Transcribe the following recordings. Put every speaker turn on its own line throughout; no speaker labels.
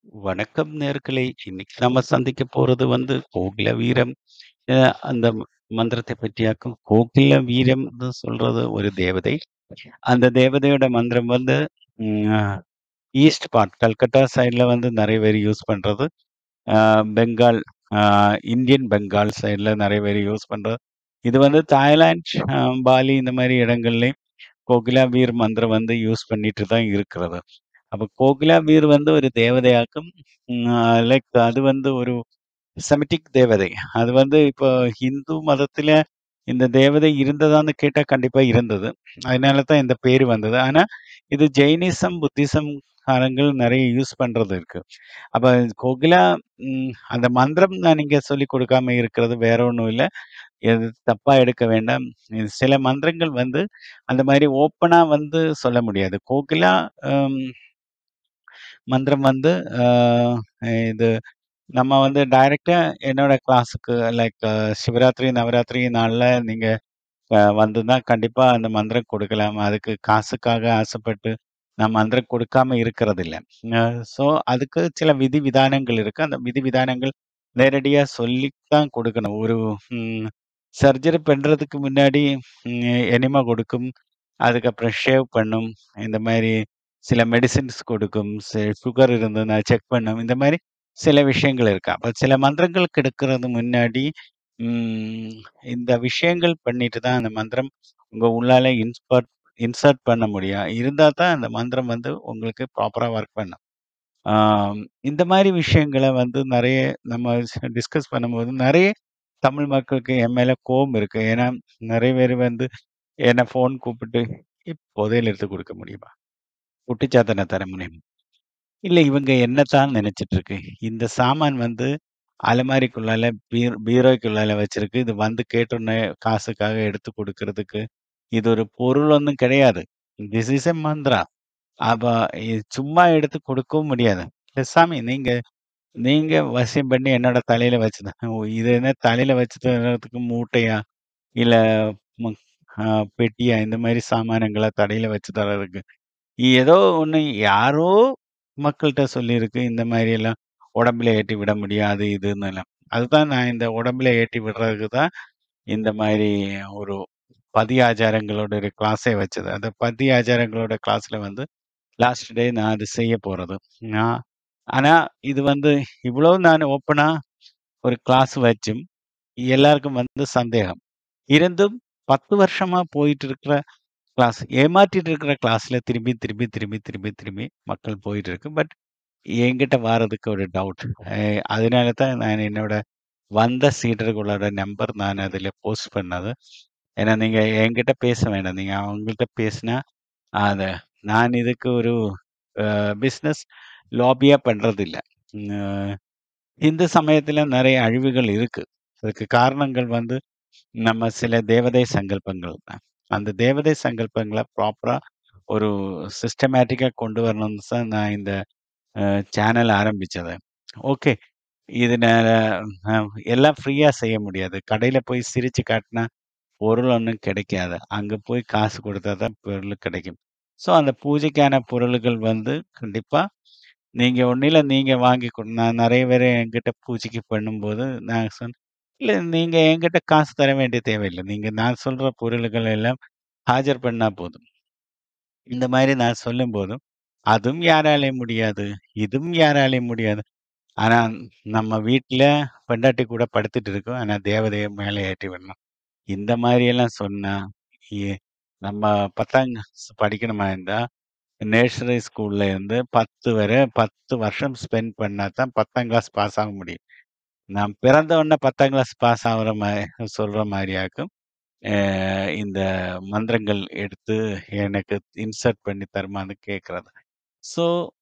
வணக்கம் நேயர்களே! இன்னைக்கு நம்ம சந்திக்க போறது வந்து கோகில வீரம். அ அந்த ம மந்திரத்த பற்றியாக்கும். கோகில வீரம்ன்னு சொல்றது ஒரு தேவதை. அந்த தேவதையோட மந்திரம் வந்து ம் அ ஈஸ்ட் பார்ட் கல்கட்டா சைட்ல வந்து நெறைய பேர் யூஸ் பண்றது. அ பெங்கால் அ இந்தியன் பெங்கால் சைட்ல நெறைய பேர் யூஸ் பண்றது. இது வந்து தாய்லாந்து, அ பாலி இந்த மாரி இடங்கள்லயும் கோகிலா வீர் மந்திரம் வந்து யூஸ் பண்ணிட்டு தான் இருக்கிறது. அப்ப கோகிலா வீர் வந்து ஒரு தேவதையாக்கும். ம் அ லைக் அது வந்து ஒரு செமிட்டிக் தேவதை. அது வந்து இப்போ ஹிந்து மதத்தில இந்த தேவதை இருந்ததான்னு கேட்டா கண்டிப்பா இருந்தது. அதனால தான் இந்த பேரு வந்தது. ஆனா, இது ஜெயினிசம், புத்திசம் காரங்கள் நெறைய யூஸ் பண்றது இருக்கு. அப்ப கோகிலா ம் அந்த மந்திரம் நான் இங்க சொல்லிக் குடுக்காம இருக்கிறது வேற ஒண்ணும் இல்ல. எது தப்பா எடுக்க வேண்டாம். இது சில மந்திரங்கள் வந்து அந்த மாரி ஓப்பனா வந்து சொல்ல முடியாது. கோகிலா அம் மந்திரம் வந்து அ இது நம்ம வந்து டைரக்ட்டா என்னோட கிளாஸுக்கு லைக் சிவராத்திரி, நவராத்திரி நாள்ல நீங்க அ வந்துனா கண்டிப்பா அந்த மந்திரம் கொடுக்கலாம். அதுக்கு காசுக்காக ஆசைப்பட்டு நான் மந்திரம் கொடுக்காம இருக்கிறதில்ல. அ ஸோ அதுக்கு சில விதி விதானங்கள் இருக்கு. அந்த விதி விதானங்கள் நேரடியா சொல்லி தான் கொடுக்கணும். ஒரு ம் சர்ஜரி பண்றதுக்கு முன்னாடி ம் எனிமா கொடுக்கும். அதுக்கப்புறம் ஷேவ் பண்ணும். இந்த மாரி சில மெடிசின்ஸ் கொடுக்கும். சே சுகர் இருந்ததுன்னா செக் பண்ணும். இந்த மாரி சில விஷயங்கள் இருக்கு. அப்ப சில மந்திரங்கள் கெடுக்கிறது முன்னாடி ம் இந்த விஷயங்கள் பண்ணிட்டு தான் அந்த மந்திரம் உங்க உள்ளால இன்ஸ்பர்ட் இன்சர்ட் பண்ண முடியும். இருந்தா தான் அந்த மந்திரம் வந்து உங்களுக்கு ப்ராப்பரா ஒர்க் பண்ணும். ஆ இந்த மாரி விஷயங்கள வந்து நெறைய நம்ம ஸ் டிஸ்கஸ் பண்ணும்போது நெறைய தமிழ் மக்களுக்கு என் மேல கோவம் இருக்கு. ஏன்னா, நெறைய பேர் வந்து என்ன ஃபோன் கூப்பிட்டு, "இப் புதையல் எடுத்து குடுக்க முடியுமா? குட்டிச்சாத்தான தர முடியுமா?" இல்ல இவங்க என்னத்தான் நெனச்சுட்டு இருக்கு. இந்த சாமான் வந்து அலமாரிக்குள்ளால பீர் பீரோய்க்குள்ளால வச்சிருக்கு. இது வந்து கேட்டோனே காசுக்காக எடுத்து குடுக்கறதுக்கு, இது ஒரு பொருள் ஒண்ணும் கிடையாது. This is a mantra. அப்ப இது சும்மா எடுத்து கொடுக்கவும் முடியாது. பேசாம நீங்க நீங்க வசியம் பண்ணி என்னோட தலையில வச்சுதான் ஓ இது என்ன தலையில வச்சு தர்றதுக்கு மூட்டையா? இல்ல மு அ பெட்டியா? இந்த மாரி சாமானங்கள தலையில வச்சு தர்றதுக்கு. ஏதோ ஒண்ணு யாரோ மக்கள்ட்ட சொல்லியிருக்கு. இந்த மாரியெல்லாம் உடம்புல ஏற்றி விட முடியும். அது இதுன்னுலாம். அதுதான் நான் இந்த உடம்புல ஏற்றி விடுறதுக்கு தான் இந்த மாரி ஒரு பதி ஆச்சாரங்களோட ஒரு கிளாஸே வச்சது. அந்த பதி ஆச்சாரங்களோட கிளாஸ்ல வந்து லாஸ்ட் டே நான் அது செய்ய போறது. நான் ஆனா இது வந்து இவ்வளோ நான் ஓப்பனா ஒரு கிளாஸ் வச்சும், எல்லாருக்கும் வந்து சந்தேகம். இருந்தும் 10 வருஷமா போயிட்டு இருக்கிற கிளாஸ் ஏமாற்றிட்டு இருக்கிற கிளாஸ்ல திரும்பி, திரும்பி, திரும்பி, திரும்பி, திரும்பி மக்கள் போயிட்டு இருக்கு. பட் என்கிட்ட வாரதுக்கு ஒரு டவுட். அ அதனால தான் நான் என்னோட வந்த சீடர்களோட நம்பர் நான் அதில போஸ்ட் பண்ணது. ஏன்னா நீங்க என்கிட்ட பேச வேண்டாம். நீங்க அவங்கள்ட்ட பேசினா, அத நான் இதுக்கு ஒரு அ பிசினஸ் லாபியா பண்றதில்ல. அ இந்த சமயத்தில நெறைய அழிவுகள் இருக்கு. அதுக்கு காரணங்கள் வந்து நம்ம சில தேவதை சங்கல்பங்கள் தான். அந்த தேவதை சங்கல்பங்கள ப்ராப்பரா ஒரு சிஸ்டமேட்டிக்கா கொண்டு வரணும்னு தான் நான் இந்த அ சேனல் ஆரம்பிச்சது. ஓகே. இதனால அ எல்லாம் ஃப்ரீயா செய்ய முடியாது. கடையில போய் சிரிச்சு காட்டுனா பொருள் ஒண்ணும் கிடைக்காது. அங்க போய் காசு குடுத்தா தான் பொருள் கிடைக்கும். ஸோ அந்த பூஜைக்கான பொருள்கள் வந்து கண்டிப்பா நீங்க ஒண்ணில நீங்க வாங்கி குடு நான் நெறைய பேரு என்கிட்ட பூஜைக்கு பண்ணும்போது நான் சொன்னேன், "இல்ல நீங்க என்கிட்ட காசு தர வேண்டிய தேவையில்ல. நீங்க நான் சொல்ற பொருள்கள் எல்லாம் ஆஜர் பண்ணா போதும்." இந்த மாரி நான் சொல்லும்போதும், அதுவும் யாராலயும் முடியாது. இதுவும் யாராலயும் முடியாது. ஆனா நம்ம வீட்ல பொண்டாட்டி கூட படுத்துட்டு இருக்கோம். ஆனா தேவதைய மேல ஏற்றி விடணும். இந்த மாரியெல்லாம் சொன்னா, எ நம்ம 10ஆம் கிளாஸ் படிக்கணுமா இருந்தா, நர்சரி ஸ்கூல்ல இருந்து 10 வர 10 வருஷம் ஸ்பெண்ட் பண்ணா தான் 10ஆம் கிளாஸ் பாஸ் ஆக முடியும். நான் பிறந்த உடனே 10ஆம் கிளாஸ் பாஸ் ஆகுற மா சொல்ற மாரியாக்கும், அ இந்த மந்திரங்கள் எடுத்து எனக்கு இன்சர்ட் பண்ணி தருமான்னு கேட்கறது. ஸோ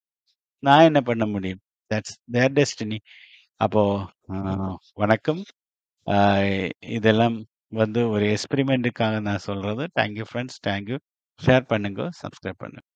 நான் என்ன பண்ண முடியும்? That's their destiny. அப்போ அ வணக்கம். அ இதெல்லாம் வந்து ஒரு எக்ஸ்பெரிமென்ட்டுக்காக நான் சொல்றது. Thank you friends. Thank you. Share பண்ணுங்க. சப்ஸ்கிரைப் பண்ணுங்க.